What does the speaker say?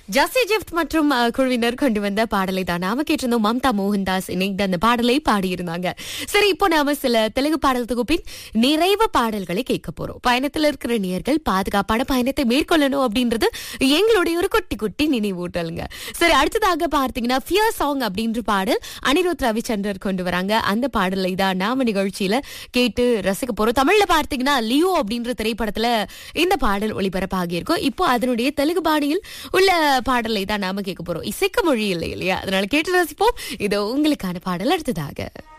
ஜஸ்டி ஜிப்ட் மற்றும் அஹ், குழுவினர் கொண்டு வந்த பாடலை தான் நாம கேட்டிருந்தோம் மம்தா மோகன்தாஸ் இணைந்து அந்த பாடலை பாடியிருந்தாங்க சரி இப்போ நாம சில தெலுங்கு பாடல் தொகுப்பின் நிறைவு பாடல்களை கேட்க போறோம் பயணத்துல இருக்கிற நேயர்கள் பாதுகாப்பான பயணத்தை மேற்கொள்ளணும் அப்படின்றது எங்களுடைய ஒரு குட்டி குட்டி நினைவூட்டலுங்க சரி அடுத்ததாக பார்த்தீங்கன்னா ஃபியர் சாங் அப்படின்ற பாடல் அனிருத் ரவிச்சந்தர் கொண்டு வராங்க அந்த பாடலை தான் நாம நிகழ்ச்சியில கேட்டு ரசிக்க போறோம் தமிழ்ல பார்த்தீங்கன்னா லியோ அப்படின்ற திரைப்படத்துல இந்த பாடல் ஒளிபரப்பாகி இருக்கும் இப்போ அதனுடைய தெலுங்கு பாணியில் உள்ள பாடலை தான் நாம கேட்க போறோம் இசைக்க மொழி இல்லை இல்லையா அதனால கேட்டு ரசிப்போம் இது உங்களுக்கான பாடல் அடுத்ததாக